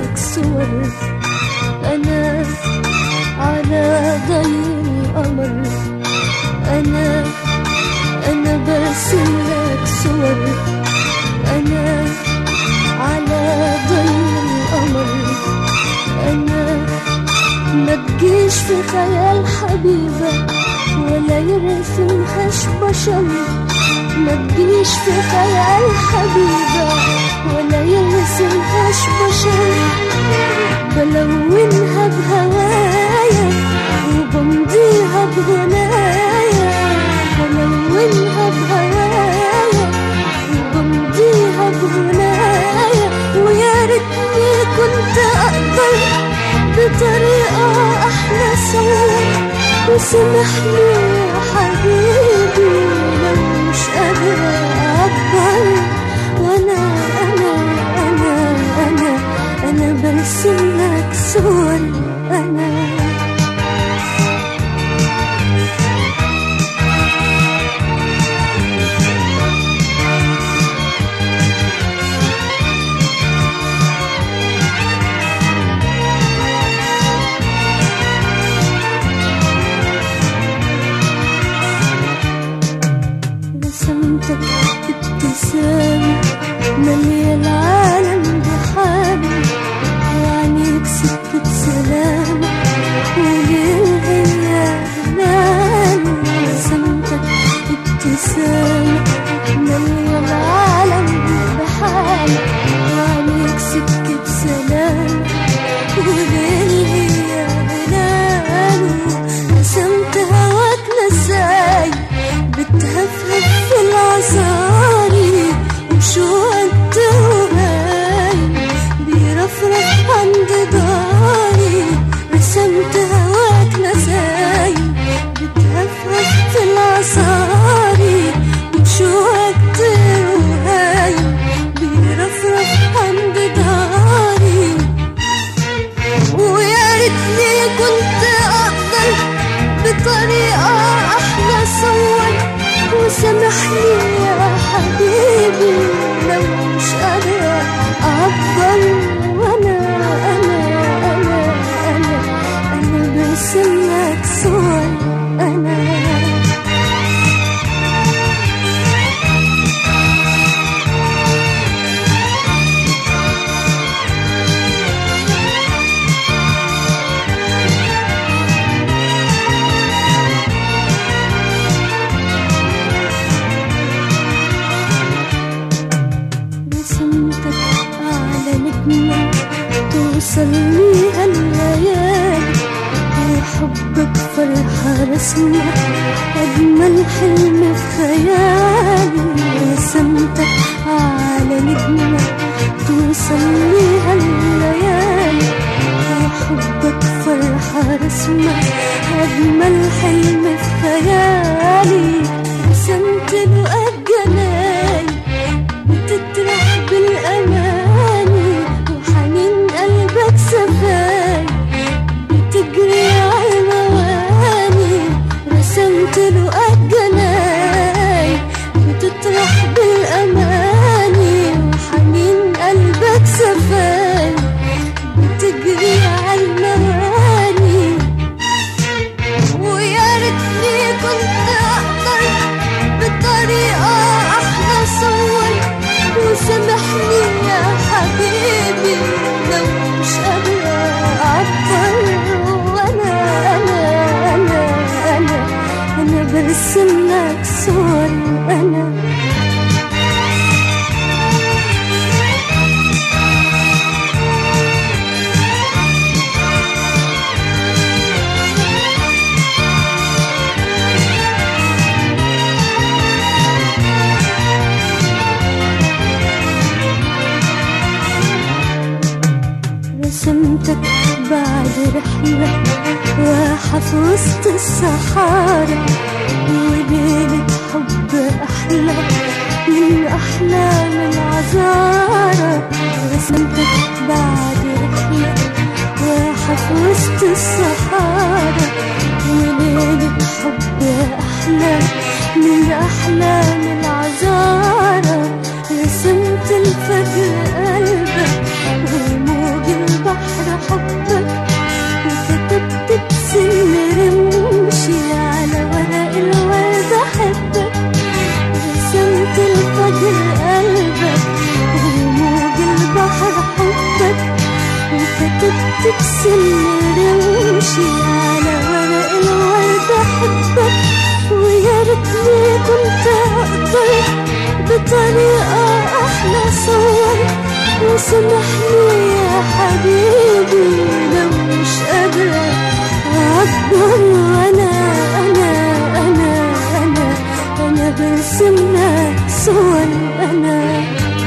لك صور أنا على ضي القمر أنا أنا برسم لك صور أنا على ضي القمر أنا ما تجيش في خيال حبيبة ولا يرسمهاش بشر ما تجيش في خيال حبيبة ولا يرسمهاش بشر بلونها بهوايا وبمضيها بغنايا بلونها بهوايا وبمضيها بغنايا ويا ريتني كنت أقدر بطريقة أحلى سوا وسامحني يا حبيبي لو مش قادرة أعبر وأنا أنا أنا أنا أنا برسم لك صور أنا رسمتك ابتسامة مالية العالم بحالي وعينيك سكة سلام وللهيا هلال رسمتك ابتسامة مالية العالم بحالي وعينيك سكة سلام وللهيا هلال رسمت هواك نساي بتهفهف في العصاري وشو قد هاي بيرفرف عند داري رسمت هواك نساي بتهفهف في العصاري وشو قد هاي بيرفرف عند داري ويا ريتني كنت اقدر بطريقة احلى صور وسامحني يا حبيبي لو مش قادرة اعبر وانا انا انا انا انا برسم لك صور انا رسمتك على نجمة توصل ليها الليالي وحبك فرحة رسمة أجمل حلم في خيالي رسمتك على نجمة توصل ليها الليالي وحبك فرحة رسمة أجمل حلم في خيالي رسمت له الجناي بتطرح بالأماني وحنين قلبك سفاي بتجري على المواني رسمت له الجناي بتطرح بالأماني وحنين قلبك سفاي بتجري على المواني ويا ريتني كنت اقدر بطريقة احلى صور وسامحني يا حبيبي لو مش قادرة اعبر وانا انا انا انا انا برسم لك صور انا رسمتك بعد رحلة واحة في وسط الصحارى وليلة حب أحلى من أحلام العذارى رسمتك بعد رحلة واحة في وسط الصحارى وليلة حب أحلى من أحلام العذارى رسمت الفجر قلبك وموج البحر بتبسم رمشي على ورق الورد أحبك ويا ريتني كنت أقدر بطريقة أحلى صور وسامحني يا حبيبي لو مش قادرة أعبر وأنا أنا أنا أنا أنا برسم لك صور أنا